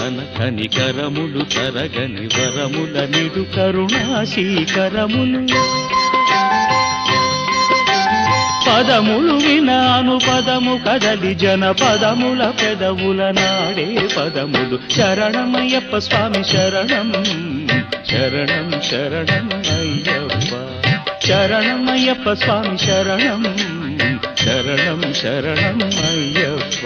కనికరములు తరగని వరముల నిడు కరుణాశీకరములు పదములు వినాను పదము కదలి జన పదముల పెదవుల నాడే పదములు శరణమయ్యప్ప స్వామి శరణం శరణం శరణం అయ్యప్ప శరణమయ్యప్ప స్వామి శరణం శరణం శరణం అయ్యప్ప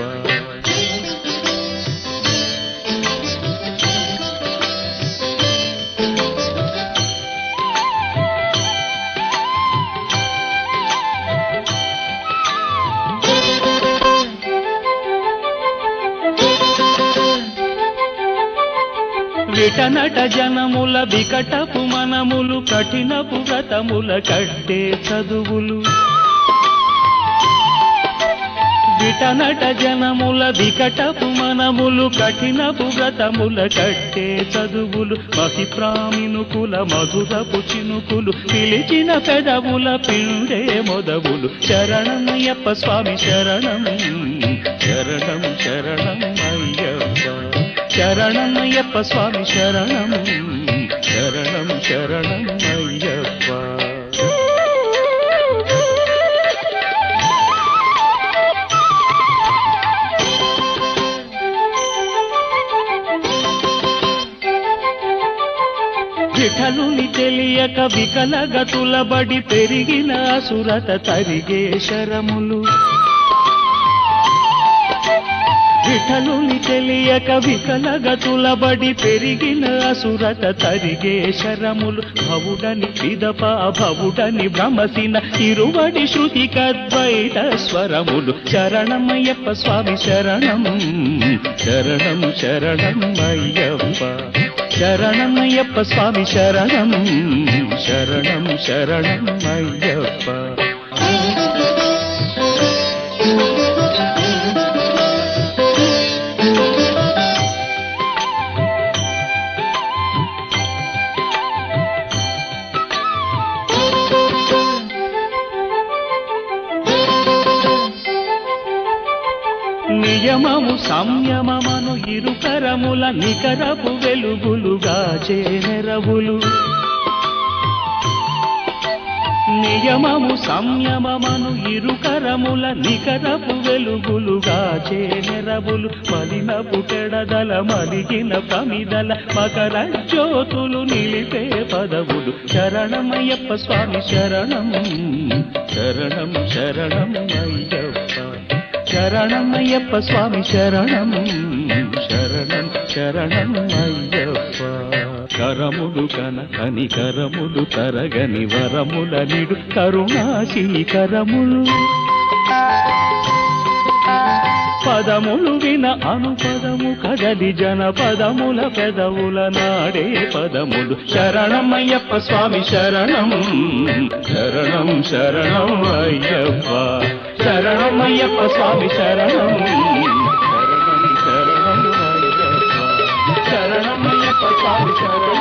విటనట జనముల వికటపు మనములు కఠినపు వ్రతముల కట్టే చదువులు విటనట జనముల వికటపు మనములు కఠినపు వ్రతముల కట్టే చదువులు మహిప్రామినుకుల మధురపు చినుకులు పిలిచిన పెదవుల పిండే మొదవులు శరణమయ్యప్ప స్వామి శరణం శరణం శరణం అయ్యప్ప శరణమయ్యప్ప స్వామి శరణం శరణం శరణం అయ్యప్ప విఠలుని తెలియక వికలగతుల బడి పెరిగిన సురత తరిగే శరములు విఠలుని తెలియక వికలగతుల బడి పెరిగిన అసురత తరిగే శరములు భవుడని పిదప భవుడని భ్రమసిన ఇరువడి శృతి కద్వైత స్వరములు శరణమయ్యప్ప స్వామి శరణం శరణం శరణం అయ్యప్ప శరణమయ్యప్ప స్వామి శరణం శరణం శరణం అయ్యప్ప నియమము సంయమమను ఇరుకరముల నికరపు వెలుగులుగా చేనెరవులు నియమము సంయమమను ఇరుకరముల నికరపు వెలుగులుగా చేనెరవులు మలినపు పెడదల మలిగిన ప్రమిదల మకర జ్యోతులు నిలిపే పదవులు శరణమయ్యప్ప స్వామి శరణం శరణం శరణం అయ్యప్ప శరణమయ్యప్ప స్వామి శరణం శరణం శరణం అయ్యప్ప కరములు కన కనికరములు తరగని వరముల నిడు కరుణాశీకరములు పదములు విన అనుపదము కదలి జన పదముల పెదవుల నాడే పదములు శరణమయ్యప్ప స్వామి శరణం శరణం శరణం అయ్యప్ప శరణమయ్యప్ప స్వామి శరణం శరణం శరణం అయ్యప్ప శరణమయ్యప్ప స్వామి శరణం